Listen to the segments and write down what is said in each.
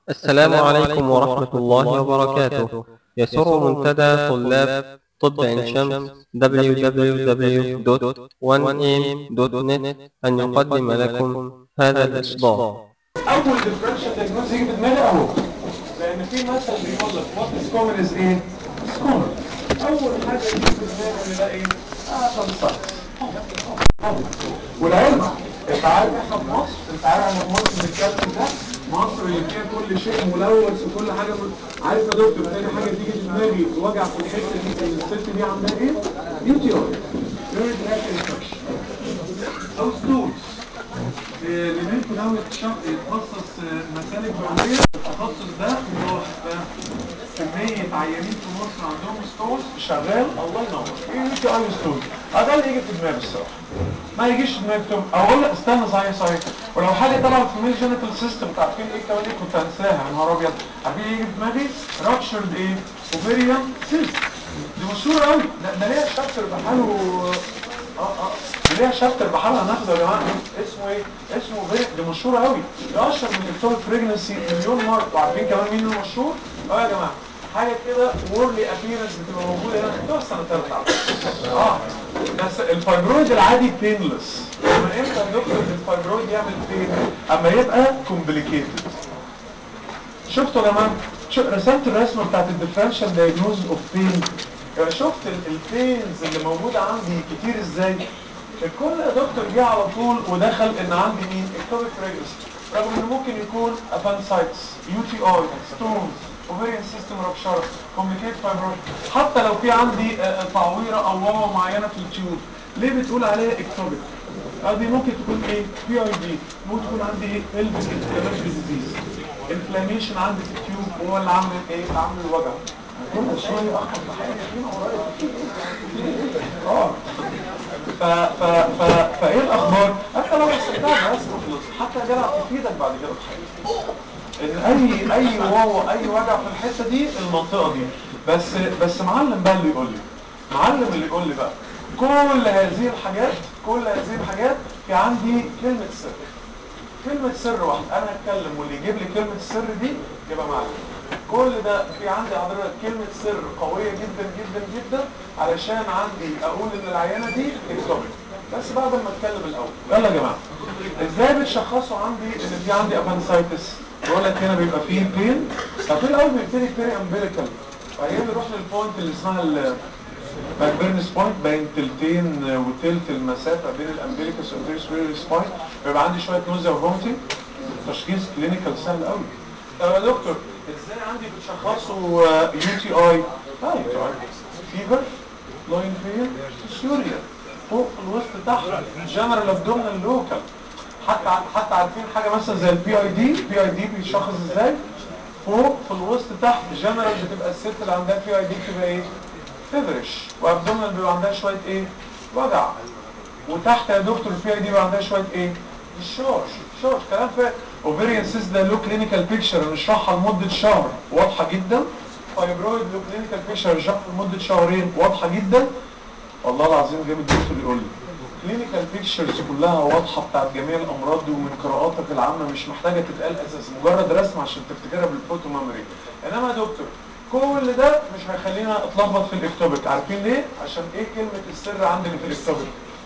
السلام عليكم ورحمة الله وبركاته يسر منتدى طلاب طب عين شمس www.1am.net أن يقدم لكم هذا الإصدار اول ديفرنشال دايجنوز يجي في دماغي اهو لان في مثل بيقول لك وات از كومن از ايه؟ كومن اول حاجه يجي في دماغي ان ده ايه؟ اه تنصت والعلم انت عارف احنا في مصر انت عارف احنا في مصر بنتكلم ده مصر اللي فيها كل شيء ملوث وكل حاجه مل... عارف يا دكتور تاني حاجه تيجي في دماغي وجع في الحته دي ان الست دي عندها ايه؟ يو تي اي يوريد تراك انفكشن او ستولز لمنكم ناوي يتخصص مسالك بوليه التخصص ده ملاحظ ده كمية عيانين في مصر عندهم ستونز شغال الله ينور ايه يجي اي ستونز اه ده اللي يجي في دماغي الصراحة ما يجيش في دماغي تقول اقول لا استنى صحيح صحيح ولو حاجة طبعا في الميل جينيتال سيستم عارفين ايه كمان ايه كنت هنساها يا نهار ابيض عارفين ايه يجي في دماغي رابشرد ايه اوفيريان سيست دي مشهورة قوي ده, ده ليها شابتر بحاله اه اه ليها شابتر بحالها ناخده يا جماعه اسمه ايه اسمه فيري دي مشهوره قوي ده اشهر من دكتور فريجنسي مليون مره وعارفين كمان مين المشهور اه يا جماعه حاجه كده وورلي ابيرنس بتبقى موجوده هنا خدوها السنه الثالثه اه بس الفايبرويد العادي بينلس اما امتى يا دكتور الفايبرويد يعمل بين اما يبقى كومبليكيتد شفتوا يا جماعه شو رسمت الرسمه بتاعت الديفرنشال دايجنوز اوف بين شفت البينز اللي موجوده عندي كتير ازاي الكل يا دكتور جه على طول ودخل ان عندي مين اكتوبيك ريجرس رغم انه ممكن يكون ابانسايتس يو تي اي ستونز اوفيريان سيستم رابشر كومبليكيت فايبرويد حتى لو في عندي تعويره او واوا معينه في التيوب ليه بتقول عليها اكتوبيك دي ممكن تكون ايه بي اي دي ممكن تكون عندي ايه البس انفلاماتوري ديزيز انفلاميشن عندي في التيوب وهو اللي عامل ايه عامل الوجع كل شويه اخبط اه ف ف ف فايه الاخبار حتى لو استخدمها بس خلص حتى يا جدع تفيدك بعد كده في حاجه ان اي اي واو اي وجع في الحته دي المنطقه دي بس بس معلم بقى اللي يقول لي معلم اللي يقول لي بقى كل هذه الحاجات كل هذه الحاجات في عندي كلمه سر كلمة سر واحدة أنا هتكلم واللي يجيب لي كلمة السر دي يبقى معلم كل ده في عندي حضرتك كلمة سر قوية جدا جدا جدا علشان عندي أقول إن العيانة دي اكتوبك بس بعد ما أتكلم الأول يلا يا جماعة إزاي بتشخصوا عندي إن في عندي أبانسايتس بقول لك هنا بيبقى فيه بين ففي الأول بيبتدي بيري أمبيريكال بعدين بيروح للبوينت اللي اسمها ال باكبيرنس بوينت بين تلتين وتلت المسافة بين الامبليكس والبيرس سباين بيبقى عندي شوية نوزيا وفومتنج تشخيص كلينيكال سهل قوي طب يا دكتور ازاي عندي بتشخصوا يو تي اي طيب فيفر لاين فين سيوريا فوق في الوسط تحت جنرال ابدومينال لوكال حتى حتى عارفين حاجه مثلا زي البي اي دي البي اي دي بيشخص ازاي فوق في الوسط تحت جنرال بتبقى الست اللي عندها بي اي دي بتبقى ايه فيفرش وابدومينال بيبقى عندها شويه ايه وجع وتحت يا دكتور البي اي دي بيبقى عندها شويه ايه الشوش شوش كلام فاهم اوفيريان سيس ده له كلينيكال بيكتشر نشرحها لمده شهر واضحه جدا فايبرويد له كلينيكال بيكتشر نشرحها لمده شهرين واضحه جدا والله العظيم جاب الدكتور يقول لي كلينيكال بيكتشرز كلها واضحه بتاعت جميع الامراض دي ومن قراءاتك العامه مش محتاجه تتقال اساسا مجرد رسم عشان تفتكرها بالفوتو ميموري انما يا دكتور كل ده مش هيخلينا اتلخبط في الاكتوبيك عارفين ليه عشان ايه كلمه السر عندنا في الاكتوبيك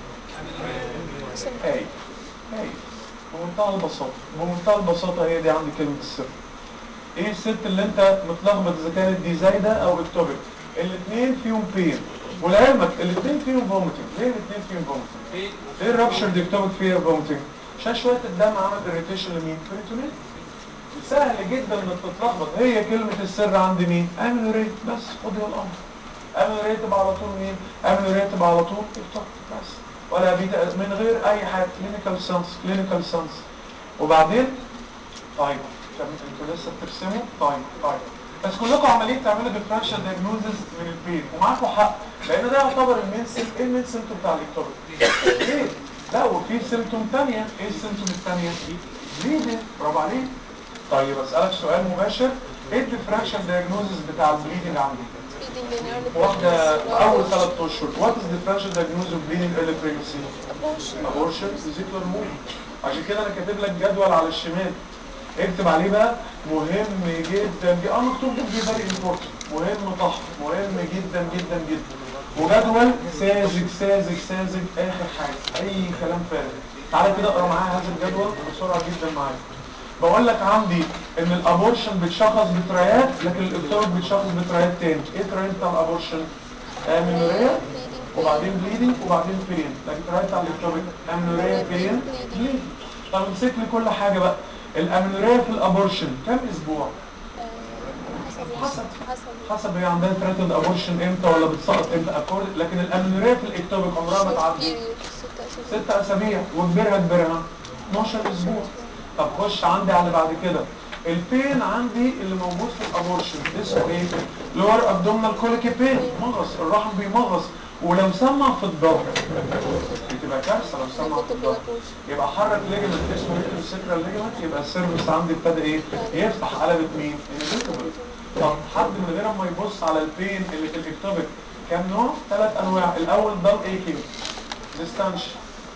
هاي هاي بمنتهى البساطه بمنتهى البساطه هي دي عندي كلمه السر ايه الست اللي انت متلخبط اذا كانت دي زايده او اكتوبيك الاثنين فيهم بين ولعلمك الاثنين فيهم فوميتنج ليه الاثنين فيهم فوميتنج ايه الرابشر دي اكتوبيك فيها فوميتنج عشان شويه الدم عمل اريتيشن لمين بريتونين سهل جدا انك تتلخبط هي كلمة السر عند مين اميلوريت بس خد الامر اميلوريت تبقى على طول مين اميلوريت تبقى على طول بس ولا بيتا من غير اي حاجة كلينيكال سانس كلينيكال سانس وبعدين طيب انتوا لسه بترسموا طيب طيب بس كلكم عمالين تعملوا ديفرنشال دايجنوزز من البين ومعاكم حق لان ده يعتبر المين سيم ايه المين سيمتوم بتاع الاكتوبيك ليه؟ لا وفي سيمتوم ثانيه ايه السيمتوم الثانيه؟ بليدنج برافو عليك طيب اسالك سؤال مباشر ايه الديفرنشال دايجنوزز بتاع البليدنج عندي واحده اول ثلاث اشهر وات از ديفرنشال دايجنوز اوف بليدنج ايرلي بريجنسي ابورشن فيزيكولار مول عشان كده انا كاتب لك جدول على الشمال اكتب عليه بقى مهم جدا دي اه مكتوب جدا فيري امبورتنت مهم طح مهم جدا جدا جدا وجدول ساذج ساذج ساذج اخر حاجه اي كلام فارغ تعالى كده اقرا معايا هذا الجدول بسرعه جدا معايا بقول لك عندي ان الابورشن بتشخص بتريات لكن الاكتوبك بتشخص بتريات تاني ايه تريات بتاع الابورشن امينوريا وبعدين بليدنج وبعدين فين لكن تريات بتاع الاكتوبك امينوريا فين بليدنج طب امسك لي كل حاجه بقى الامينوريا في الابورشن كم اسبوع حسب حسب هي عندها تريتد ابورشن امتى ولا بتسقط امتى اكورد لكن الامينوريا في الاكتوبك عمرها ما تعدي ست اسابيع وكبرها كبرها 12 اسبوع طب خش عندي على بعد كده البين عندي اللي موجود في الابورشن اسمه ايه لور ابدومينال كوليكي بين مغص الرحم بيمغص ولو سمع في الظهر بتبقى كارثه لو سمع في الظهر يبقى حرك ليجمنت اسمه ريتروسيكرال ليجمنت يبقى السيرفس عندي ابتدى ايه يفتح قلبت مين انفيتابل طب حد من غير ما يبص على البين اللي في الاكتوبك كام نوع ثلاث انواع الاول دال ايكينج ديستانشن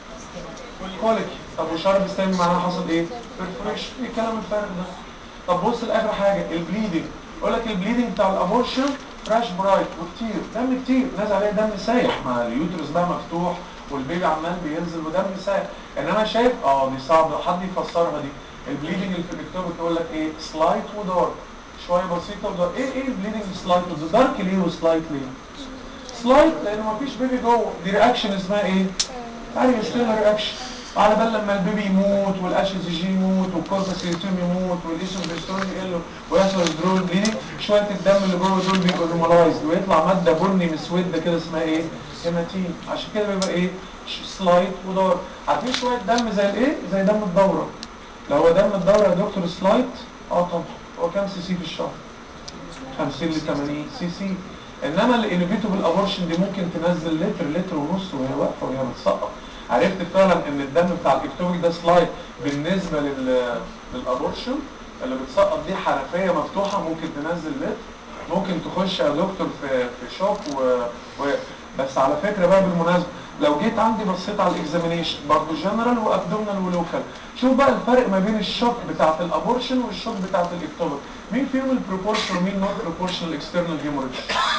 كوليكي طب وشرب السامي معناها حصل ايه برفوريشن ايه الكلام الفارغ ده طب بص لاخر حاجه البليدنج يقول لك البليدنج بتاع الابورشن فريش برايت وكتير دم كتير نازل عليه دم سايح ما اليوترس بقى مفتوح والبيبي عمال بينزل ودم سايح انما شايف اه دي صعبه حد يفسرها دي البليدنج اللي في الاكتوبر يقول لك ايه سلايت ودارك شويه بسيطه ودارك ايه ايه البليدنج سلايت ودارك دارك ليه وسلايت ليه سلايت لان مفيش بيبي جوه دي رياكشن اسمها ايه يعني ستيل رياكشن على بال لما البيبي يموت والاتش سي جي يموت والكورتكس يتم يموت والايسوبريستون يقل ويحصل درول بليدنج شويه الدم اللي جوه دول بيبقوا نورمالايزد ويطلع ماده بني مسوده كده اسمها ايه هيماتين عشان كده بيبقى ايه سلايد ودار عارفين شويه دم زي الايه زي دم الدوره لو هو دم الدوره يا دكتور سلايد اه طبعا هو كام سي سي في الشهر 50 ل 80 سي سي انما الانوفيتبل ابورشن دي ممكن تنزل لتر لتر ونص وهي واقفه وهي بتسقط عرفت فعلا ان الدم بتاع الاكتوبيك ده سلايد بالنسبه لل للابورشن اللي بتسقط دي حنفيه مفتوحه ممكن تنزل لتر ممكن تخش يا دكتور في في شوك و... و... بس على فكره بقى بالمناسبه لو جيت عندي بصيت على الاكزامينيشن برضه جنرال وابدومينال ولوكال شوف بقى الفرق ما بين الشوك بتاعت الابورشن والشوك بتاعت الاكتوبر مين فيهم البروبورشن ومين نوت بروبورشنال اكسترنال هيموريج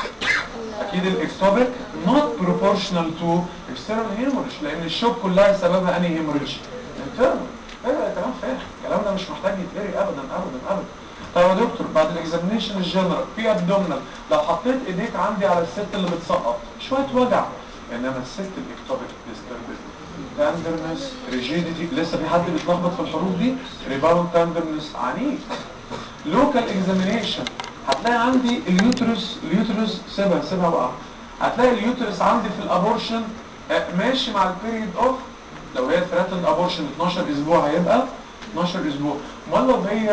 اكيد الاكتوبك نوت بروبورشنال تو اكسترنال هيموريج لان الشوك كلها سببها انهي هيموريج انترنال ايوه كلام فارغ الكلام ده مش محتاج يتقري ابدا ابدا ابدا طب يا دكتور بعد الاكزامينيشن الجنرال في ابدومينال لو حطيت ايديك عندي على الست اللي بتسقط شويه وجع انما الست الاكتوبك ديستربنس تندرنس ريجيديتي لسه في حد بيتلخبط في الحروف دي ريباوند تندرنس عنيف لوكال اكزامينيشن هتلاقي عندي اليوترس اليوترس سيبها سيبها بقى هتلاقي اليوترس عندي في الابورشن ماشي مع البيريد اوف لو هي ثلاثة ابورشن 12 اسبوع هيبقى 12 اسبوع امال لو هي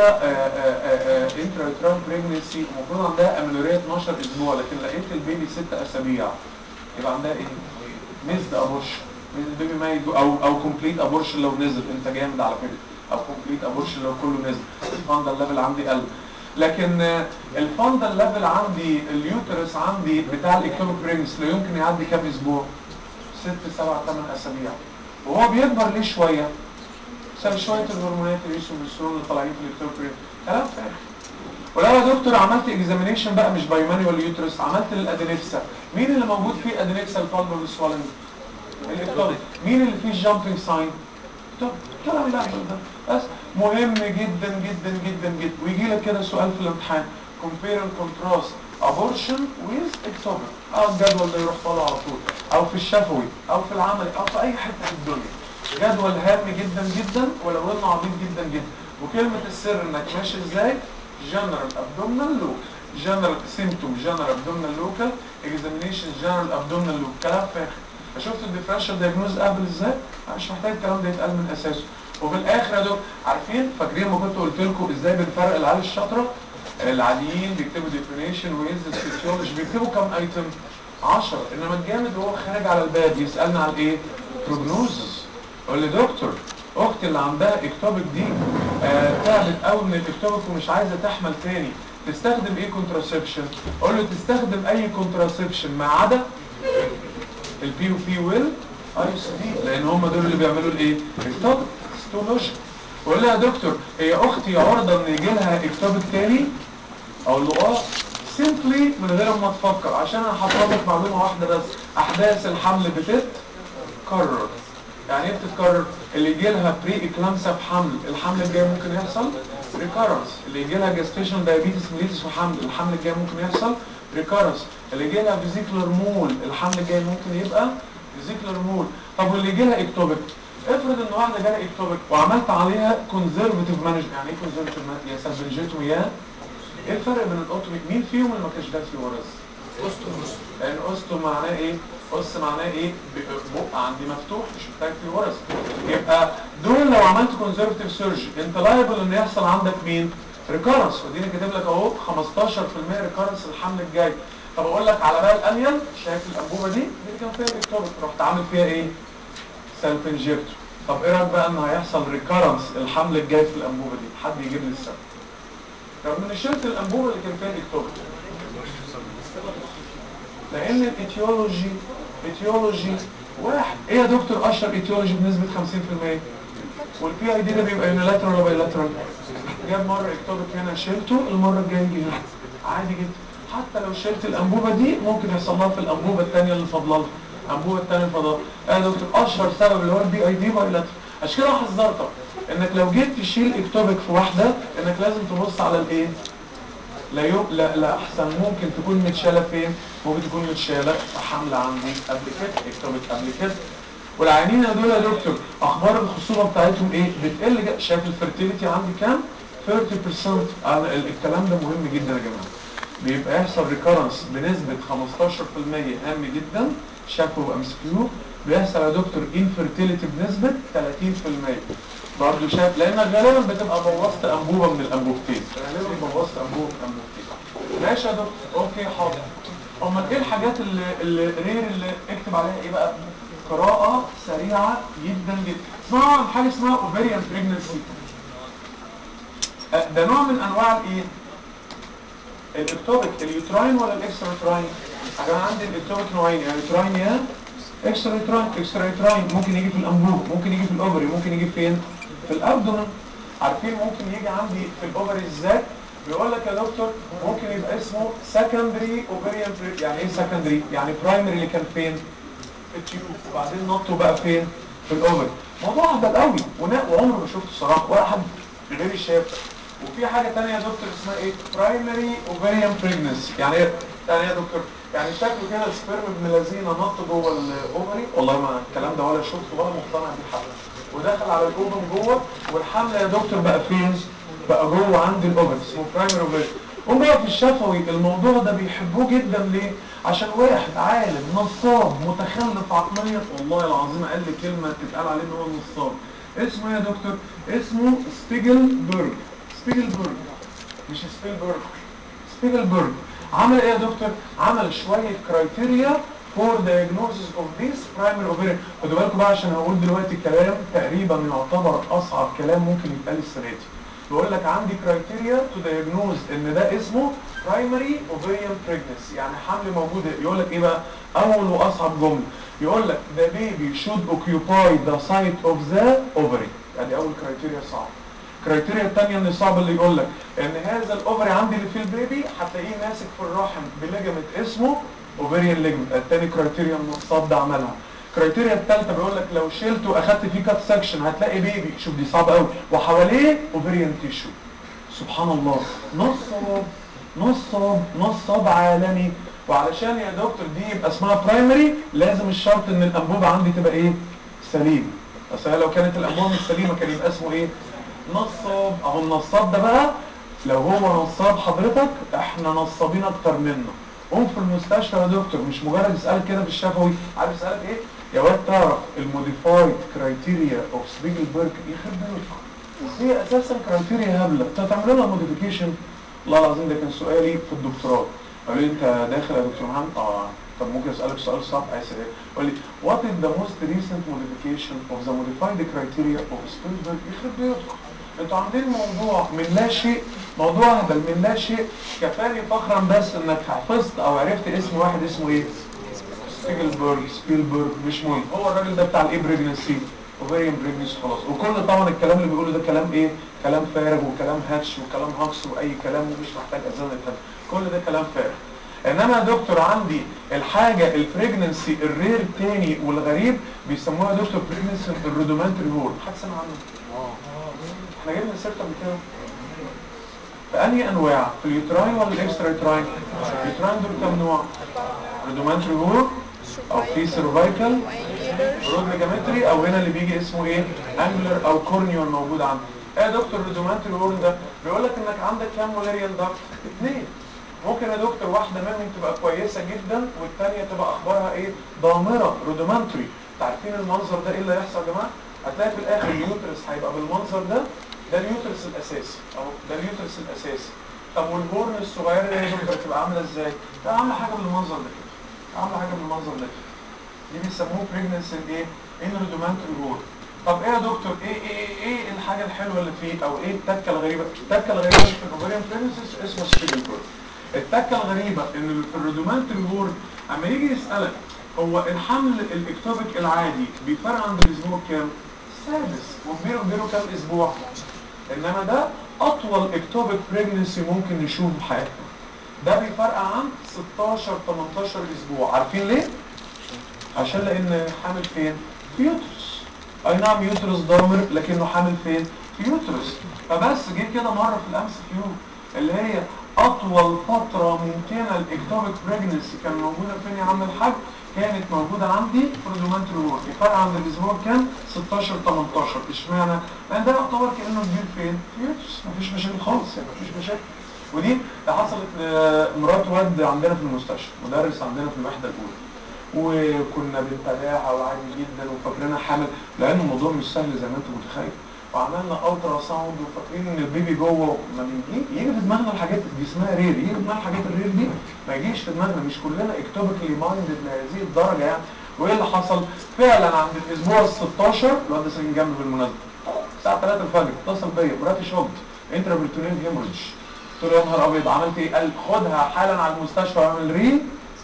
انترا بريجنسي المفروض عندها اميلوريا 12 اسبوع لكن لقيت البيبي 6 اسابيع يبقى عندها ايه ميزد ابورشن البيبي ما يجو او او كومبليت ابورشن لو نزل انت جامد على فكره او كومبليت ابورشن لو كله نزل الفاندل ليفل عندي قل لكن الفاندل ليفل عندي اليوترس عندي بتاع الاكتوبيك برينس لا يمكن يعدي كام اسبوع ست سبع ثمان اسابيع وهو بيكبر ليه شويه بسبب شويه الهرمونات الايسوبريسترون اللي طالعين في الاكتوبيك برينس كلام فارغ ولو يا دكتور عملت اكزامينيشن بقى مش باي مانيوال يوترس عملت للادينكسا مين اللي موجود فيه ادينكسا الفالبر سوالنج الاكتوبيك مين اللي فيه جامبينج ساين طب كلام لا ده بس مهم جدا جدا جدا جدا ويجي لك كده سؤال في الامتحان compare and contrast abortion with ectopic او الجدول ده يروح طالع على طول او في الشفوي او في العمل او في اي حته في الدنيا جدول هام جدا جدا ولو انه عبيط جدا جدا وكلمه السر انك ماشي ازاي general abdominal loop general symptom general abdominal local examination general abdominal loop كلام فاخر شفت الديفرنشال دايجنوز قبل ازاي مش محتاج الكلام ده يتقال من اساسه وفي الاخر يا دكتور عارفين فاكرين ما كنت قلت لكم ازاي بنفرق العيال الشاطره العاديين بيكتبوا ديفينيشن ويز فيسيولوجي بيكتبوا كام ايتم 10 انما الجامد وهو خارج على الباب يسالنا على ايه بروجنوزس يقول لي دكتور اختي اللي عندها اكتوبك دي آه تعبت قوي من الاكتوبك ومش عايزه تحمل تاني تستخدم ايه كونتراسبشن اقول له تستخدم اي كونتراسبشن ما عدا البي او بي ويل اي اس دي لان هم دول اللي بيعملوا الايه التوب ستولوجي ويقول لها يا دكتور هي اختي عرضه ان يجي لها اكتوبك تاني اقول له اه سيمبلي من غير ما تفكر عشان انا هحط لك معلومه واحده بس احداث الحمل بتتكرر يعني ايه بتتكرر اللي يجي لها بري اكلامسا في حمل الحمل الجاي ممكن يحصل ريكارنس اللي يجي لها جاستيشن دايابيتس ميليتس في حمل الحمل الجاي ممكن يحصل ريكارنس اللي يجي لها فيزيكولار مول الحمل الجاي ممكن يبقى فيزيكولار مول طب واللي يجي لها اكتوبك افرض ان واحده جالها اكتوبك وعملت عليها كونزرفتيف مانجمنت يعني ايه كونزرفتيف مانجمنت يا سالفنجيتومي يا ايه الفرق بين الاوتوميك مين فيهم اللي ما كانش داس في ورث لان اوستو معناه ايه اوس معناه ايه بق عندي مفتوح مش محتاج في ورث يبقى دول لو عملت كونزرفتيف سيرجي انت لايبل ان يحصل عندك مين ريكارنس وديني كاتب لك اهو 15% ريكارنس الحمل الجاي طب اقول لك على بال انيل شايف الانبوبه دي دي كان فيها اكتوبك رحت عامل فيها ايه سيلف انجكتور طب ايه رايك بقى ان هيحصل ريكارنس الحمل الجاي في الانبوبه دي حد يجيب لي السبب رغم ان شلت الانبوبه اللي كان فيها اكتوبك لان الايتيولوجي ايتيولوجي واحد ايه يا دكتور اشهر ايتيولوجي بنسبه 50% والبي اي دي ده بيبقى يونيلاترال ولا بايلاترال جاب مره اكتوبك هنا شلته المره الجايه يجي هنا عادي جدا حتى لو شلت الانبوبه دي ممكن يحصل لها في الانبوبه الثانيه اللي فاضله لها الانبوبه الثانيه اللي فاضله يا دكتور اشهر سبب اللي هو البي اي دي بايلاترال عشان كده حذرتك انك لو جيت تشيل اكتوبك في واحده انك لازم تبص على الايه لا يو... لا لا احسن ممكن تكون متشاله فين ممكن تكون متشاله في حمل عندي قبل كده اكتوبك قبل كده والعيانين دول يا دكتور اخبار الخصوبه بتاعتهم ايه بتقل جا- شايف الفيرتيليتي عندي كام 30% أنا ال- الكلام ده مهم جدا يا جماعه بيبقى يحصل ريكارنس بنسبه 15% هام جدا شافوا ام اس كيو بيحصل يا دكتور انفيرتيليتي بنسبه 30% برضه شايف لان غالبا بتبقى بوظت انبوبه من الانبوبتين غالبا بوظت انبوبه من الانبوبتين ماشي يا دكتور اوكي حاضر امال ايه الحاجات اللي اللي غير اللي اكتب عليها ايه بقى قراءه سريعه جدا جدا اسمعوا عن حاجه اسمها اوفيريان بريجنسي ده نوع من انواع الايه الاكتوبيك اليوتراين ولا الاكسترا يوتراين انا عندي الاكتوبيك نوعين يعني يوتراين يا اكسترا يوتراين اكسترا يوتراين ممكن يجي في الانبوب ممكن يجي في الاوفري ممكن يجي فين في الابدومن عارفين ممكن يجي عندي في الاوفري ازاي بيقول لك يا دكتور ممكن يبقى اسمه سكندري اوفريان يعني ايه سكندري يعني برايمري اللي كان فين في التيوب وبعدين نطوا بقى فين في الاوفري موضوع اهبل قوي ونا- وعمري ما شفته الصراحه ولا حد غيري شاف وفي حاجه ثانيه يا دكتور اسمها ايه برايمري اوفريان بريجنسي يعني ايه يعني إيه يا دكتور يعني شكله كده السبرم ابن لذينه نط جوه الاوفري والله ما الكلام ده ولا شفته ولا مقتنع بيه حتى ودخل على الاوفر جوه والحمل يا دكتور بقى فين بقى جوه عند الاوفر اسمه برايمري اوفريان هم بقى في الشفوي الموضوع ده بيحبوه جدا ليه عشان واحد عالم نصاب متخلف عقليا والله العظيم قال لي كلمه تتقال عليه ان هو نصاب اسمه ايه يا دكتور اسمه سبيجلبرج سبيجلبرج مش سبيلبرج سبيجلبرج عمل ايه يا دكتور عمل شويه كرايتيريا فور diagnosis اوف ذيس برايمري اوفيريان خدوا بالكم بقى عشان هقول دلوقتي كلام تقريبا يعتبر اصعب كلام ممكن يتقال السنه دي بيقول لك عندي كرايتيريا تو دايجنوز ان ده اسمه برايمري اوفيريان بريجنسي يعني حمل موجود يقول لك ايه بقى اول واصعب جمله يقول لك the baby should occupy the site of the ovary يعني اول كرايتيريا صعب الكرايتيريا الثانيه اللي صعب اللي يقول لك ان هذا الاوفري عندي اللي فيه البيبي هتلاقيه ماسك في الرحم بليجمنت اسمه اوفريان ليجمنت الثاني كرايتيريا النصاب ده عملها الكرايتيريا الثالثه بيقول لك لو شلته واخدت فيه كات سكشن هتلاقي بيبي شوف دي صعبه قوي وحواليه اوفريان تيشو سبحان الله نصاب نصاب نصاب عالمي وعلشان يا دكتور دي يبقى اسمها برايمري لازم الشرط ان الانبوبه عندي تبقى ايه سليم اصل هي لو كانت الانبوبه مش سليمه كان يبقى اسمه ايه نصاب اهو النصاب ده بقى لو هو نصاب حضرتك احنا نصابين اكتر منه قوم في المستشفى يا دكتور مش مجرد يسألك كده في الشفوي عارف يسألك ايه يا واد تعرف الموديفايد كرايتيريا اوف سبيجلبرج يخرب بيوتكم هي اساسا كرايتيريا هبله انت هتعمل لها موديفيكيشن والله العظيم ده كان سؤالي في الدكتوراه قالوا لي انت داخل يا دكتور محمد اه طب ممكن اسالك سؤال صعب عايز ايه قال لي what is the most recent modification of the modified criteria of Spielberg يخرب بيوتكم انتوا عاملين موضوع من لا شيء موضوع اهبل من لا شيء كفاني فخرا بس انك حفظت او عرفت اسم واحد اسمه ايه سبيلبرج سبيلبرج مش مهم هو الراجل ده بتاع الايه بريجنسي اوفيريان بريجنس خلاص وكل طبعا الكلام اللي بيقوله ده كلام ايه كلام فارغ وكلام هاتش وكلام هكس واي كلام ومش محتاج اذان يتهد كل ده كلام فارغ انما يا دكتور عندي الحاجه البريجنسي الرير تاني والغريب بيسموها يا دكتور بريجنسي الرودومانتري هول حد سمع عنه احنا جبنا سيرته قبل كده فأنهي أنواع؟ في اليوتراين ولا الإكسترا يوتراين؟ اليوتراين دول كام نوع؟ رودومانتري هور أو في سيرفايكال برود ليجامنتري أو هنا اللي بيجي اسمه إيه؟ أنجلر أو كورنيور موجود عندي. إيه يا دكتور الرودومانتري هور ده؟ بيقول لك إنك عندك كام مولاريال داكت؟ اثنين. ممكن يا دكتور واحدة منهم تبقى كويسة جدا والثانية تبقى أخبارها إيه؟ ضامرة رودومانتري. عارفين المنظر ده إيه اللي هيحصل يا جماعة؟ هتلاقي في الآخر اليوترس هيبقى بالمنظر ده ده اليوترس الاساسي اهو ده اليوترس الاساسي طب والهورن الصغيره اللي هي دكتور تبقى عامله ازاي ده عامله حاجه بالمنظر ده كده عامله حاجه بالمنظر ده كده دي بيسموه بريجنسي ايه انرودومانتري هورن طب ايه يا دكتور ايه ايه ايه الحاجه الحلوه اللي فيه او ايه التكه الغريبه التكه الغريبه في الاوفريان بريجنسي اسمه سبيجل التكه الغريبه ان في الرودومانتري هورن اما يجي يسالك هو الحمل الاكتوبيك العادي بيفرق عند الاسبوع كام السادس وكبيره كبيره كام اسبوع انما ده اطول اكتوبيك بريجنسي ممكن نشوفه في حياتنا ده بيفرق عن 16 18 اسبوع عارفين ليه عشان لان حامل فين في يوترس اي نعم يوترس ضامر لكنه حامل فين في يوترس فبس جه كده مره في الامس كيو اللي هي اطول فتره ممكنه الاكتوبيك بريجنسي كان موجوده فين يا عم الحاج كانت موجودة عندي في الرودومانتري وور الفرق عند الاسبوع كام 16 18 اشمعنى لان ده يعتبر كانه كبير فين في يوترس مفيش مشاكل خالص يعني مفيش مشاكل ودي ده حصلت لمرات واد عندنا في المستشفى مدرس عندنا في الوحده الاولى وكنا بنتابعها وعادي جدا وفاكرينها حامل لان الموضوع مش سهل زي ما انت متخيل وعملنا الترا ساوند وفاكرين ان البيبي جوه ما بيجي يجي في دماغنا الحاجات دي اسمها رير يجي في دماغنا الحاجات الرير دي ما يجيش في دماغنا مش كلنا اكتوبيكلي مايندد لهذه الدرجه يعني وايه اللي حصل فعلا عند الاسبوع ال 16 الواد ده ساكن جنبي بالمناسبه الساعه 3 الفجر اتصل بيا مراتي شوكت انترافيرتونيل هيموريدج قلت له يا نهار ابيض عملت ايه قال خدها حالا على المستشفى واعمل ري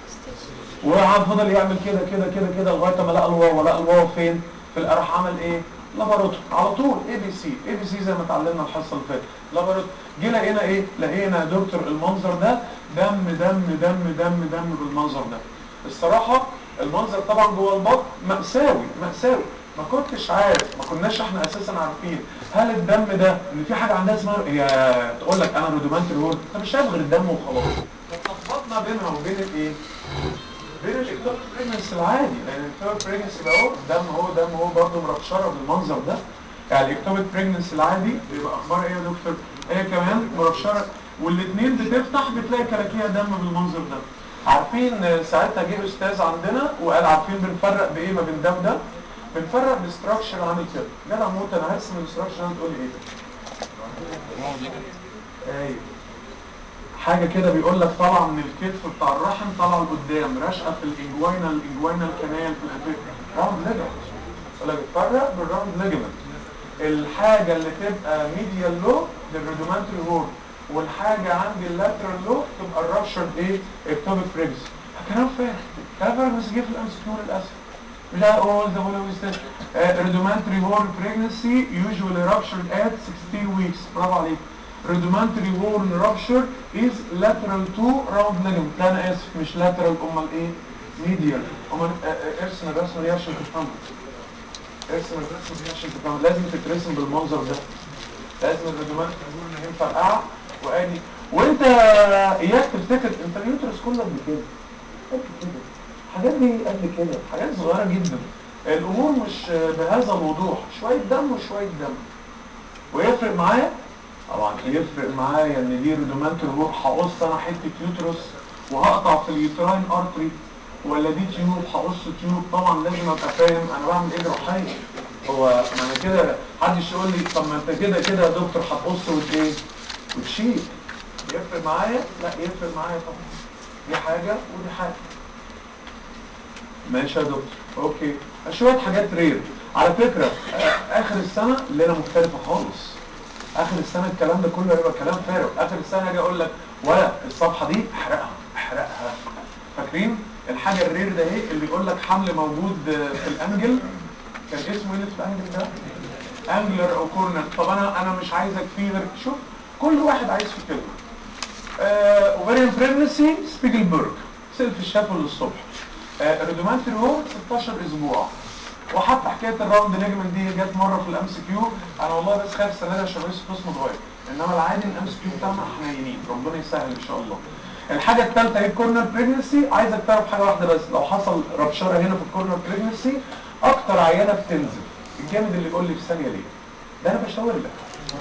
وقعد فضل يعمل كده كده كده كده لغايه ما لقى الواوا لقى الواوا فين في القرح عمل ايه لاباروتو على طول اي بي سي اي بي سي زي ما اتعلمنا الحصه اللي فاتت لاباروتو جه لقينا ايه لقينا يا دكتور المنظر ده دم دم دم دم دم بالمنظر ده الصراحه المنظر طبعا جوه البطن مأساوي مأساوي ما كنتش عارف ما كناش احنا اساسا عارفين هل الدم ده ان في حاجه عندها اسمها هي تقول لك انا رودومانتري هورد انت مش شايف غير الدم وخلاص فتلخبطنا بينها وبين الايه بين الاكتوب بريجنس العادي لان الاكتوب بريجنس ده اهو دم هو دم هو برضه مرشره بالمنظر ده يعني الاكتوب بريجنس العادي بيبقى اخبار ايه يا دكتور هي كمان مرشره والاثنين بتفتح بتلاقي كلاكيع دم بالمنظر ده عارفين ساعتها جه استاذ عندنا وقال عارفين بنفرق بايه ما بين ده وده بنفرق باستراكشر عامل كده جدع موت انا هرسم الاستراكشر تقول لي ايه ايوه حاجه كده بيقول لك طالعه من الكتف بتاع الرحم طالعه لقدام راشقه في الانجوينال الانجوينال كانال في الخفيف راوند ليجمنت يقول لك اتفرق بالراوند ليجمنت الحاجه اللي تبقى ميديال لو للريدومانتري هورن والحاجه عندي اللاترال لو تبقى الرابشر ايه اكتوبيك بريجز كلام فارغ كلام فارغ بس جه في الام سي للاسف لا all the following steps uh, rudimentary horn pregnancy usually ruptured at 16 weeks برافو عليك rudimentary horn rupture is lateral to round ligament لا انا اسف مش lateral امال ايه medial امال uh, ارسم الرسمه دي عشان تفهمها ارسم الرسمه دي عشان تفهمها لازم تترسم بالمنظر ده لازم الريدومانتري هورن ينفع اقع وادي وانت اياك تفتكر انت اليوترس كله قد كده قد كده الحاجات دي قد كده حاجات صغيره جدا الامور مش بهذا الوضوح شويه دم وشويه دم ويفرق معايا طبعا يفرق معايا ان دي ريدومانتري هور هقص انا حته يوترس وهقطع في اليوتراين ارتري ولا دي تيوب هقص تيوب طبعا لازم ابقى فاهم انا بعمل ايه جراحيا هو ما انا كده محدش يقول لي طب ما انت كده كده يا دكتور هتقص وت ايه وتشيل يفرق معايا لا يفرق معايا طبعا دي حاجه ودي حاجه ماشي يا دكتور اوكي شويه حاجات رير على فكره اخر السنه الليله مختلفه خالص اخر السنه الكلام ده كله هيبقى كلام فارغ اخر السنه اجي اقول لك ولا الصفحه دي احرقها احرقها فاكرين الحاجه الرير ده ايه اللي يقول لك حمل موجود في الانجل كان اسمه ايه اللي في الانجل ده انجلر او كورنر طب انا انا مش عايزك فيه غير شوف كل واحد عايز في كلمه اوفريان بريجنسي سبيجلبرج سيلف الشافل للصبح ريدومانتري وورد 16 اسبوع وحتى حكايه الراوند ليجمنت دي جت مره في الام سي كيو انا والله بس خايف السنه دي عشان رئيس القسم اتغير انما العادي الام سي كيو بتاعنا حنينين ربنا يسهل ان شاء الله الحاجه الثالثه هي الكورنر بريجنسي عايزك تعرف حاجه واحده بس لو حصل ربشره هنا في الكورنر بريجنسي اكتر عيانه بتنزل الجامد اللي يقول لي في ثانيه ليه ده انا بشاور لك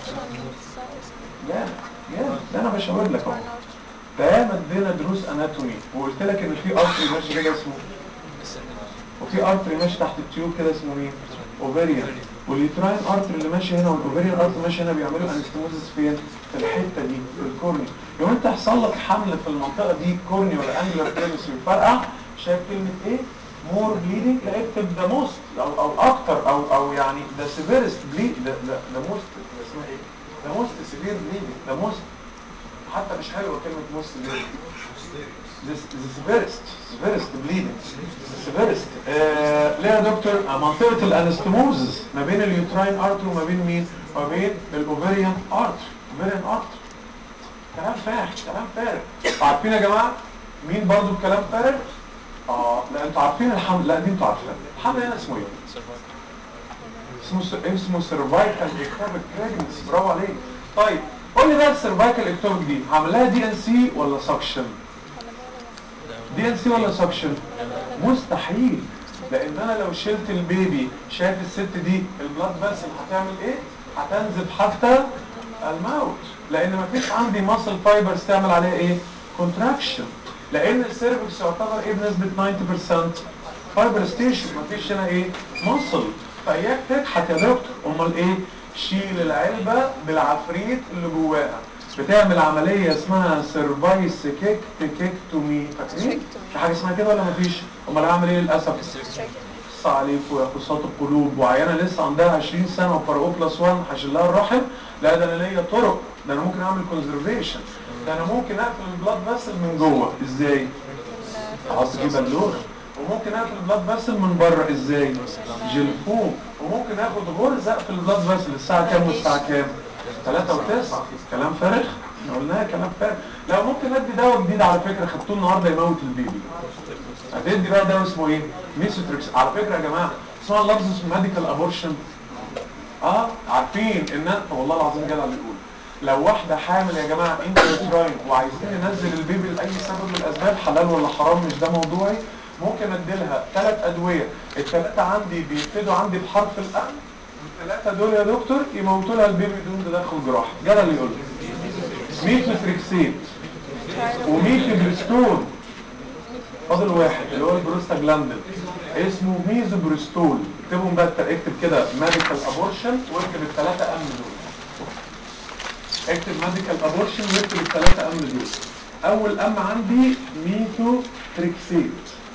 يا يا ده انا بشاور لك اهو ده مدينا دروس اناتومي وقلت لك ان في ارتري ماشي كده اسمه وفي ارتري ماشي تحت التيوب كده اسمه مين اوفيريان واليوتراين ارتري اللي ماشي هنا والاوفيريان ارتري ماشي هنا بيعملوا انستموزس فين في الحته دي في الكورني لو انت حصل لك حمل في المنطقه دي كورني ولا انجلر بريمسي وفرقع شايف كلمه ايه مور بليدنج لا اكتب ذا موست او او اكتر او او يعني ذا سيفيرست بليد ذا موست اسمها ايه ذا موست سيفير بليدنج ذا موست حتى مش حلوه كلمه موست بليدنج the severest severest bleeding severest آه ليه يا دكتور آه منطقة الانستموزس ما بين اليوتراين ارتر وما بين مين ما بين الاوفريان ارتر اوفريان ارتر كلام فارغ كلام فارغ عارفين يا جماعة مين برضو الكلام فارغ اه لا انتوا عارفين الحمل لا دي انتوا عارفين الحمل هنا اسمه ايه اسمه اسمه سيرفايكال اكتوبيك بريجنسي برافو عليك طيب قول لي بقى السيرفايكال اكتوبيك دي هعملها دي ان سي ولا سكشن دي ان سي ولا سكشن مستحيل لان انا لو شلت البيبي شايف الست دي البلاد فاسل هتعمل ايه هتنزف حتى الموت لان مفيش عندي ماسل فايبرز تعمل عليها ايه كونتراكشن لان السيرفكس يعتبر ايه بنسبه 90% فايبر ستيشن مفيش هنا ايه ماسل فاياك تكحت يا دكتور امال ايه شيل العلبه بالعفريت اللي جواها بتعمل عملية اسمها سيرفايس كيكتومي فاكرين؟ في حاجة اسمها كده ولا مفيش؟ امال هعمل ايه للأسف؟ قص عليكم يا قصات القلوب وعيانة لسه عندها 20 سنة وفرقوا بلس 1 هشيل لها الرحم لا ده انا ليا طرق ده انا ممكن اعمل كونزرفيشن ده انا ممكن اقفل البلاد فاسل من جوه ازاي؟ احط فيه بالونه وممكن اقفل البلاد فاسل من بره ازاي؟ جلفوم وممكن اخد غرزه اقفل البلاد فاسل الساعه كام والساعه كام؟ 3 و9 كلام فارغ احنا قلناها كلام فارغ لا ممكن ادي دواء جديد على فكره خدتوه النهارده يموت البيبي هتدي بقى دواء اسمه ايه ميسوتريكس على فكره يا جماعه اسمها اللفظ اسمه ميديكال ابورشن اه عارفين ان والله العظيم جدع اللي يقول لو واحده حامل يا جماعه انترتراين وعايزين ننزل البيبي لاي سبب من الاسباب حلال ولا حرام مش ده موضوعي ممكن اديلها ثلاث ادويه الثلاثه عندي بيبتدوا عندي بحرف الام الثلاثه دول يا دكتور يموتوا لها البيبي بدون تدخل جراحي جدع اللي يقول ميثوتريكسين وميثوبريستول فاضل واحد اللي هو البروستاجلاندين اسمه ميزوبريستول اكتبهم بقى اكتب كده ميديكال ابورشن واكتب الثلاثه ام دول اكتب ميديكال ابورشن واكتب الثلاثه ام دول اول ام عندي ميثوتريكسين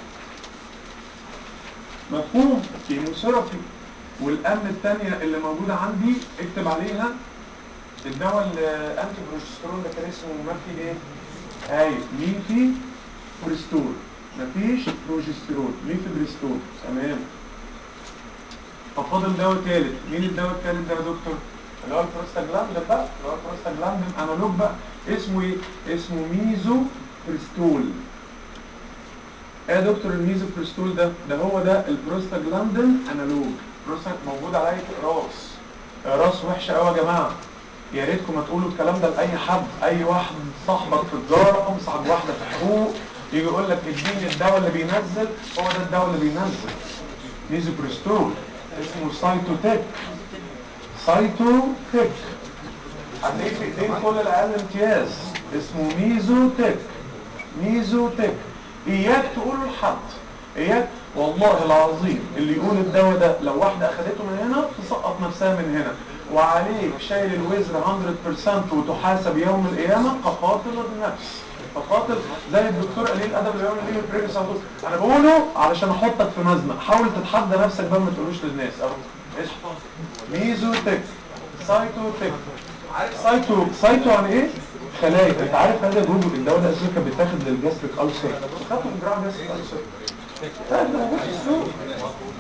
مفهوم كيموثيرابي والام الثانيه اللي موجوده عندي اكتب عليها الدواء الانتي بروجسترون ده كان اسمه مافي ايه هاي ميفي بريستول مفيش بروجسترون ميفي بريستول تمام طب فاضل دواء ثالث مين الدواء الثالث ده يا دكتور اللي هو البروستاجلاندين بقى اللي هو البروستاجلاندين انالوج بقى اسمه ايه اسمه ميزو بريستول ايه يا دكتور الميزو بريستول ده ده هو ده البروستاجلاندين انالوج بروستاج موجود على راس راس وحشه قوي يا جماعه يا ريتكم ما تقولوا الكلام ده لاي حد اي واحد صاحبك في الجاره امسحك واحده في حقوق يجي يقول لك اديني الدواء اللي بينزل هو ده الدواء اللي بينزل ميزو بريستول اسمه سايتوتيك سايتوتيك هتلاقيه في ايدين كل العيال امتياز اسمه ميزوتيك ميزوتيك اياك تقوله لحد اياك والله العظيم اللي يقول الدواء ده لو واحدة اخدته من هنا تسقط نفسها من هنا وعليك شايل الوزر 100% وتحاسب يوم القيامة كقاتل النفس فقاتل زي الدكتور قليل الادب اللي يقول لي بريجس انا بقوله علشان احطك في مزنق حاول تتحدى نفسك بقى ما تقولوش للناس اهو ايش ميزوتك سايتوتك عارف سايتو سايتو يعني ايه خلايا انت عارف هذا جوجل الدواء ده اساسا كان بيتاخد للجاستريك ألسر خدته في جراحه جاستريك ألسر ده موجود في السوق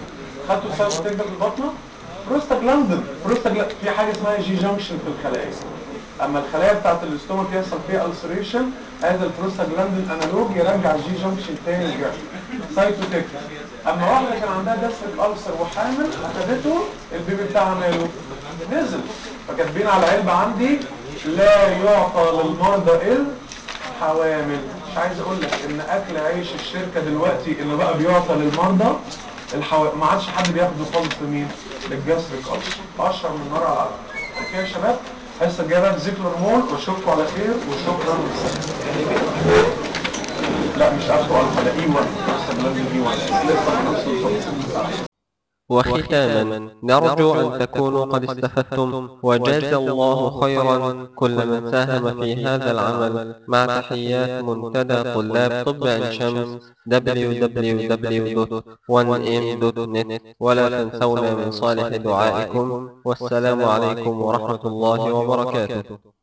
خدتوا السايتوتكتا في البطنه بروستاجلاندين بروستاجلاندين في حاجه اسمها جي جانكشن في الخلايا اما الخلايا بتاعت الاستومك يحصل فيها السريشن هذا البروستاجلاندين انالوج يرجع الجي جانكشن تاني للجسم سايتوتكتا اما واحده كان عندها جاستريك ألسر وحامل اخدته البيبي بتاعها ماله نزل فكاتبين على العلبه عندي لا يعطى للمرضى الحوامل مش عايز اقول لك ان اكل عيش الشركه دلوقتي اللي بقى بيعطى للمرضى الحو... ما عادش حد بياخده خالص لمين للجاستريك ألسر اشهر من نار على العالم اوكي يا شباب الحصه الجايه بقى ذكر هرمون واشوفكم على خير وشكرا لا مش عارفه على الحلقه ايوه لسه بلازم ايوه لسه في نفس الصف وختاما نرجو أن تكونوا قد استفدتم وجاز الله خيرا كل من ساهم في هذا العمل مع تحيات منتدى طلاب طب عين شمس www.1m.net ولا تنسونا من صالح دعائكم والسلام عليكم ورحمة الله وبركاته